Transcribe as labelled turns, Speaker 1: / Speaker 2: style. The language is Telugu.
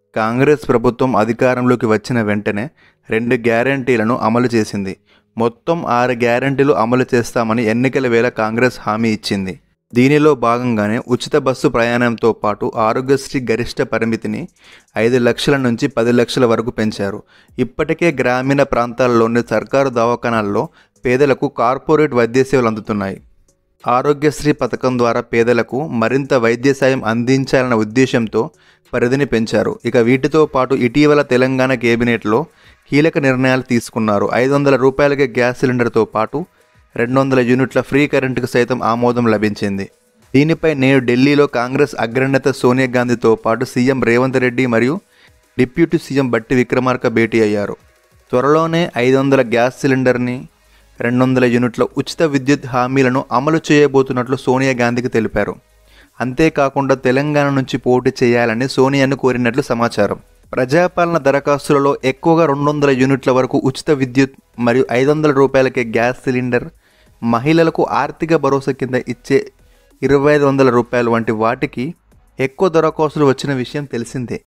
Speaker 1: కాంగ్రెస్ ప్రభుత్వం అధికారంలోకి వచ్చిన వెంటనే రెండు గ్యారంటీలను అమలు చేసింది మొత్తం ఆరు గ్యారంటీలు అమలు చేస్తామని ఎన్నికల వేళ కాంగ్రెస్ హామీ ఇచ్చింది దీనిలో భాగంగానే ఉచిత బస్సు ప్రయాణంతో పాటు ఆరోగ్యశ్రీ గరిష్ట పరిమితిని ఐదు లక్షల నుంచి పది లక్షల వరకు పెంచారు ఇప్పటికే గ్రామీణ ప్రాంతాల్లోని సర్కారు దవాఖానాల్లో పేదలకు కార్పొరేట్ వైద్య సేవలు అందుతున్నాయి ఆరోగ్యశ్రీ పథకం ద్వారా పేదలకు మరింత వైద్య సాయం అందించాలన్న ఉద్దేశంతో పరిధిని పెంచారు ఇక వీటితో పాటు ఇటీవల తెలంగాణ కేబినెట్లో కీలక నిర్ణయాలు తీసుకున్నారు ఐదు వందల రూపాయలకే గ్యాస్ సిలిండర్తో పాటు రెండు వందల యూనిట్ల ఫ్రీ కరెంటుకు సైతం ఆమోదం లభించింది దీనిపై నేడు ఢిల్లీలో కాంగ్రెస్ అగ్రనేత సోనియా గాంధీతో పాటు సీఎం రేవంత్ రెడ్డి మరియు డిప్యూటీ సీఎం బట్టి విక్రమార్క భేటీ అయ్యారు త్వరలోనే ఐదు వందల గ్యాస్ సిలిండర్ని రెండు వందల యూనిట్ల ఉచిత విద్యుత్ హామీలను అమలు చేయబోతున్నట్లు సోనియా గాంధీకి తెలిపారు అంతేకాకుండా తెలంగాణ నుంచి పోటీ చేయాలని సోనియాను కోరినట్లు సమాచారం ప్రజాపాలన దరఖాస్తులలో ఎక్కువగా రెండు వందల యూనిట్ల వరకు ఉచిత విద్యుత్ మరియు ఐదు వందల రూపాయలకే గ్యాస్ సిలిండర్ మహిళలకు ఆర్థిక భరోసా కింద ఇచ్చే ఇరవై ఐదు వందల రూపాయలు వంటి వాటికి ఎక్కువ దరఖాస్తులు వచ్చిన విషయం తెలిసిందే